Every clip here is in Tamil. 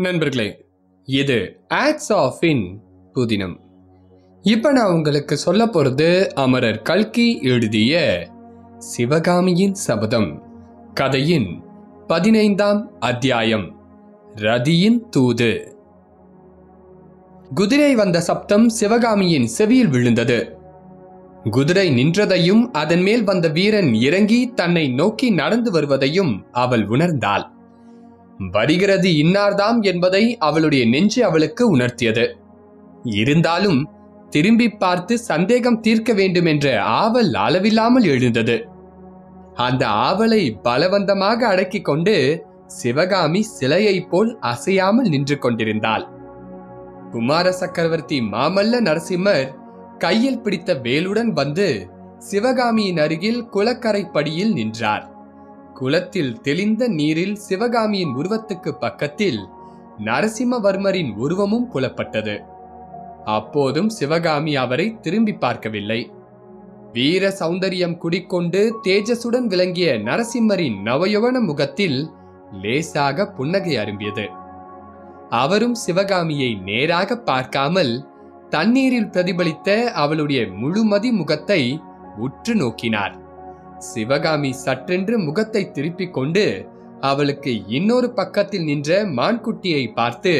நண்பர்களே இது ஆட்ஸ் ஆஃப் இன் புதினம் இப்போ நான் உங்களுக்கு சொல்ல போகிறது அமரர் கல்கி எழுதிய சிவகாமியின் சபதம் கதையின் பதினைந்தாம் அத்தியாயம் ரதியின் தூது குதிரை வந்த சப்தம் சிவகாமியின் செவியில் விழுந்தது குதிரை நின்றதையும் அதன் மேல் வந்த வீரன் இறங்கி தன்னை நோக்கி நடந்து வருவதையும் அவள் உணர்ந்தாள் வருகிறது இன்னார்தாம் என்பதை அவளுடைய நெஞ்சு அவளுக்கு உணர்த்தியது இருந்தாலும் திரும்பி பார்த்து சந்தேகம் தீர்க்க வேண்டும் என்ற ஆவல் அளவில்லாமல் எழுந்தது அந்த ஆவலை பலவந்தமாக அடக்கிக் கொண்டு சிவகாமி சிலையைப் போல் அசையாமல் நின்று கொண்டிருந்தாள் குமார சக்கரவர்த்தி மாமல்ல நரசிம்மர் கையில் பிடித்த வேலுடன் வந்து சிவகாமியின் அருகில் குளக்கரை படியில் நின்றார் குளத்தில் தெளிந்த நீரில் சிவகாமியின் உருவத்துக்கு பக்கத்தில் நரசிம்மவர்மரின் உருவமும் புலப்பட்டது அப்போதும் சிவகாமி அவரை திரும்பி பார்க்கவில்லை வீர சௌந்தரியம் குடிக்கொண்டு தேஜசுடன் விளங்கிய நரசிம்மரின் நவயவன முகத்தில் லேசாக புன்னகை அரும்பியது அவரும் சிவகாமியை நேராக பார்க்காமல் தண்ணீரில் பிரதிபலித்த அவளுடைய முழுமதி முகத்தை உற்று நோக்கினார் சிவகாமி சற்றென்று முகத்தை திருப்பிக் கொண்டு அவளுக்கு இன்னொரு பக்கத்தில் நின்ற மான்குட்டியை பார்த்து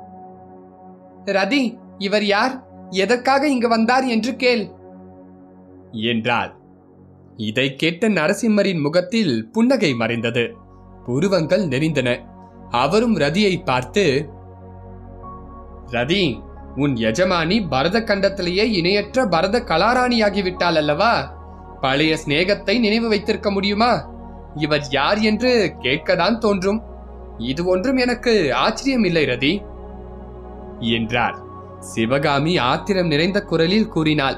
ரதி இவர் யார் எதற்காக இங்கு வந்தார் என்று கேள் என்றாள் இதை கேட்ட நரசிம்மரின் முகத்தில் புன்னகை மறைந்தது புருவங்கள் நெறிந்தன அவரும் ரதியை பார்த்து ரதி உன் எஜமானி பரத கண்டத்திலேயே இணையற்ற பரத கலாராணியாகிவிட்டாள் அல்லவா பழைய சிநேகத்தை நினைவு வைத்திருக்க முடியுமா இவர் யார் என்று கேட்கத்தான் தோன்றும் இது ஒன்றும் எனக்கு ஆச்சரியம் இல்லை ரதி என்றார் சிவகாமி ஆத்திரம் நிறைந்த குரலில் கூறினாள்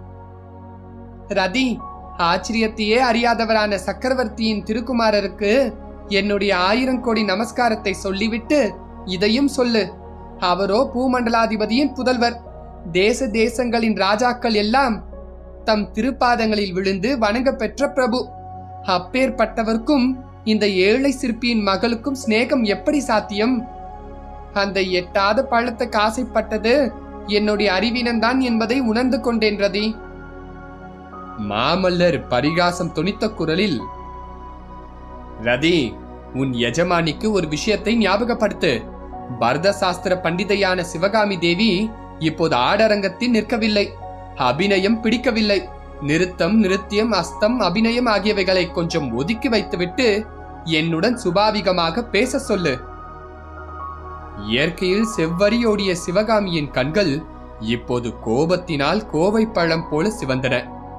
ரதி ஆச்சரியத்தையே அறியாதவரான சக்கரவர்த்தியின் திருக்குமாரருக்கு என்னுடைய ஆயிரம் கோடி நமஸ்காரத்தை சொல்லிவிட்டு இதையும் சொல்லு அவரோ பூமண்டலாதிபதியின் புதல்வர் தேச தேசங்களின் ராஜாக்கள் எல்லாம் தம் திருப்பாதங்களில் விழுந்து வணங்க பெற்ற பிரபு அப்பேற்பட்டவர்க்கும் இந்த ஏழை சிற்பியின் மகளுக்கும் சிநேகம் எப்படி சாத்தியம் அந்த எட்டாத பழத்துக்கு ஆசைப்பட்டது என்னுடைய அறிவீனம்தான் என்பதை உணர்ந்து கொண்டேன் ரதி மாமல்லர் பரிகாசம் துணித்த குரலில் ரதி உன் எஜமானிக்கு ஒரு விஷயத்தை ஞாபகப்படுத்து பரத சாஸ்திர பண்டிதையான சிவகாமி தேவி இப்போது ஆடரங்கத்தில் நிற்கவில்லை அபிநயம் பிடிக்கவில்லை நிறுத்தம் நிருத்தியம் அஸ்தம் அபிநயம் ஆகியவைகளை கொஞ்சம் ஒதுக்கி வைத்துவிட்டு என்னுடன் சுபாவிகமாக பேச சொல்லு இயற்கையில் செவ்வரியோடிய சிவகாமியின் கண்கள் இப்போது கோபத்தினால் கோவை பழம் போல சிவந்தன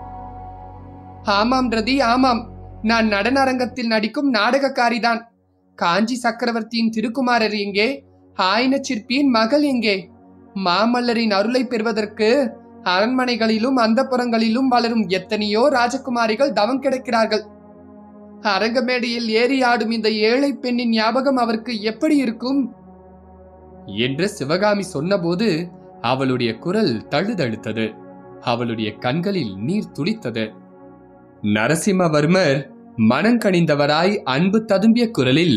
ஆமாம் ரதி ஆமாம் நான் நடன அரங்கத்தில் நடிக்கும் நாடகக்காரிதான் காஞ்சி சக்கரவர்த்தியின் திருக்குமாரர் எங்கே ஆயன சிற்பியின் மகள் எங்கே மாமல்லரின் அருளை பெறுவதற்கு அரண்மனைகளிலும் அந்தப்புறங்களிலும் வளரும் எத்தனையோ ராஜகுமாரிகள் தவம் கிடக்கிறார்கள் அரங்கமேடையில் ஏறி ஆடும் இந்த ஏழை பெண்ணின் ஞாபகம் அவருக்கு எப்படி இருக்கும் என்று சிவகாமி சொன்னபோது அவளுடைய குரல் தழுதழுத்தது அவளுடைய கண்களில் நீர் துளித்தது நரசிம்மவர்மர் மனங்கணிந்தவராய் அன்பு ததும்பிய குரலில்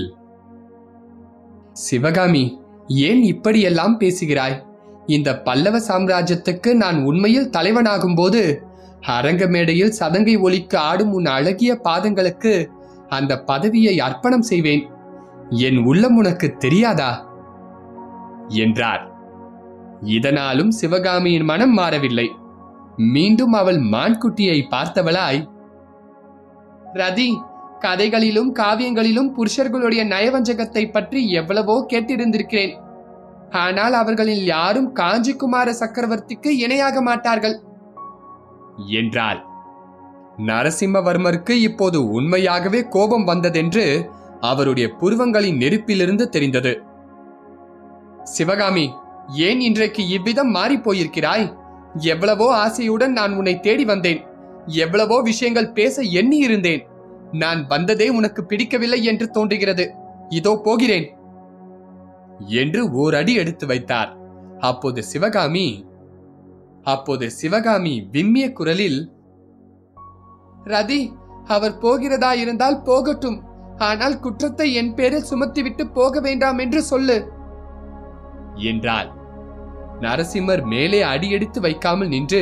சிவகாமி ஏன் இப்படியெல்லாம் பேசுகிறாய் இந்த பல்லவ சாம்ராஜ்யத்துக்கு நான் உண்மையில் தலைவனாகும் போது அரங்க மேடையில் சதங்கை ஒலிக்கு ஆடும் உன் அழகிய பாதங்களுக்கு அந்த பதவியை அர்ப்பணம் செய்வேன் என் உள்ளம் உனக்கு தெரியாதா என்றார் இதனாலும் சிவகாமியின் மனம் மாறவில்லை மீண்டும் அவள் மான்குட்டியை பார்த்தவளாய் ரதி கதைகளிலும் காவியங்களிலும் புருஷர்களுடைய நயவஞ்சகத்தை பற்றி எவ்வளவோ கேட்டிருந்திருக்கிறேன் ஆனால் அவர்களில் யாரும் காஞ்சிகுமார சக்கரவர்த்திக்கு இணையாக மாட்டார்கள் என்றாள் நரசிம்மவர்மருக்கு இப்போது உண்மையாகவே கோபம் வந்ததென்று அவருடைய புருவங்களின் நெருப்பிலிருந்து தெரிந்தது சிவகாமி ஏன் இன்றைக்கு இவ்விதம் மாறிப் போயிருக்கிறாய் எவ்வளவோ ஆசையுடன் நான் உன்னை தேடி வந்தேன் எவ்வளவோ விஷயங்கள் பேச எண்ணி இருந்தேன் நான் வந்ததே உனக்கு பிடிக்கவில்லை என்று தோன்றுகிறது இதோ போகிறேன் என்று ஓரடி எடுத்து வைத்தார் அப்போது சிவகாமி அப்போது சிவகாமி விம்மிய குரலில் ரதி அவர் போகிறதா இருந்தால் போகட்டும் ஆனால் குற்றத்தை என் பேரில் சுமத்திவிட்டு போக வேண்டாம் என்று சொல்லு என்றாள் நரசிம்மர் மேலே அடியெடுத்து வைக்காமல் நின்று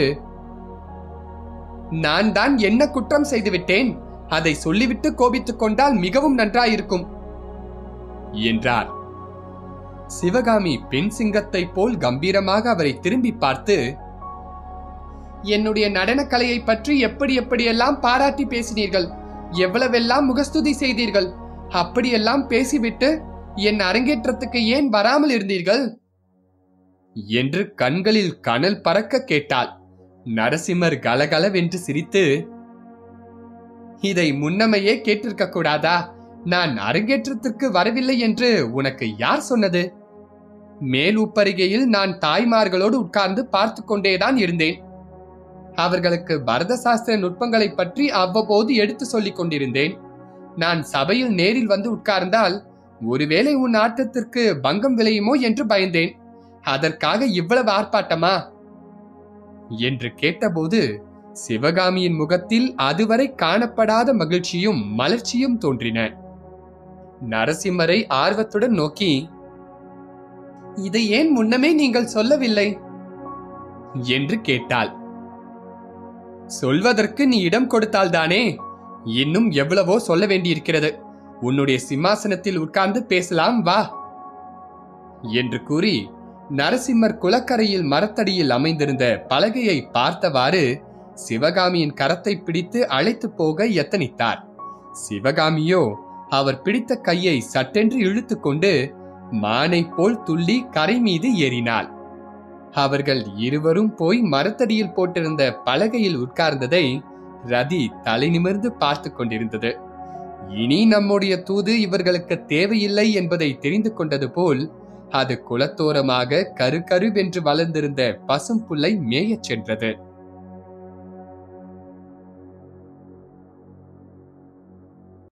நான் தான் என்ன குற்றம் செய்துவிட்டேன் அதை சொல்லிவிட்டு கோபித்துக் கொண்டால் மிகவும் நன்றாயிருக்கும் என்றார் சிவகாமி பெண் சிங்கத்தைப் போல் கம்பீரமாக அவரை திரும்பி பார்த்து என்னுடைய நடனக்கலையை பற்றி எப்படி எப்படியெல்லாம் பாராட்டி பேசினீர்கள் எவ்வளவெல்லாம் முகஸ்துதி செய்தீர்கள் அப்படியெல்லாம் பேசிவிட்டு என் அரங்கேற்றத்துக்கு ஏன் வராமல் இருந்தீர்கள் என்று கண்களில் கனல் பறக்க கேட்டாள் நரசிம்மர் கலகலவென்று சிரித்து இதை முன்னமையே கேட்டிருக்க கூடாதா நான் அரங்கேற்றத்திற்கு வரவில்லை என்று உனக்கு யார் சொன்னது மேல் உப்பரிகையில் நான் தாய்மார்களோடு உட்கார்ந்து பார்த்து கொண்டேதான் இருந்தேன் அவர்களுக்கு பரத சாஸ்திர நுட்பங்களை பற்றி அவ்வப்போது எடுத்து சொல்லிக் கொண்டிருந்தேன் நான் சபையில் நேரில் வந்து உட்கார்ந்தால் ஒருவேளை உன் ஆட்டத்திற்கு பங்கம் விளையுமோ என்று பயந்தேன் அதற்காக இவ்வளவு ஆர்ப்பாட்டமா என்று கேட்டபோது சிவகாமியின் முகத்தில் அதுவரை காணப்படாத மகிழ்ச்சியும் மலர்ச்சியும் தோன்றின நரசிம்மரை ஆர்வத்துடன் நோக்கி இதை ஏன் முன்னமே நீங்கள் சொல்லவில்லை என்று கேட்டாள் சொல்வதற்கு நீ இடம் கொடுத்தால்தானே இன்னும் எவ்வளவோ சொல்ல வேண்டியிருக்கிறது உன்னுடைய சிம்மாசனத்தில் உட்கார்ந்து பேசலாம் வா என்று கூறி நரசிம்மர் குளக்கரையில் மரத்தடியில் அமைந்திருந்த பலகையை பார்த்தவாறு சிவகாமியின் கரத்தை பிடித்து அழைத்து போக எத்தனித்தார் சிவகாமியோ அவர் பிடித்த கையை சட்டென்று இழுத்துக்கொண்டு மானை போல் துள்ளி கரை மீது ஏறினாள் அவர்கள் இருவரும் போய் மரத்தடியில் போட்டிருந்த பலகையில் உட்கார்ந்ததை ரதி தலை நிமிர்ந்து பார்த்து கொண்டிருந்தது இனி நம்முடைய தூது இவர்களுக்கு தேவையில்லை என்பதை தெரிந்து கொண்டது போல் அது குளத்தோரமாக கரு கருவென்று வளர்ந்திருந்த பசும் புல்லை மேயச் சென்றது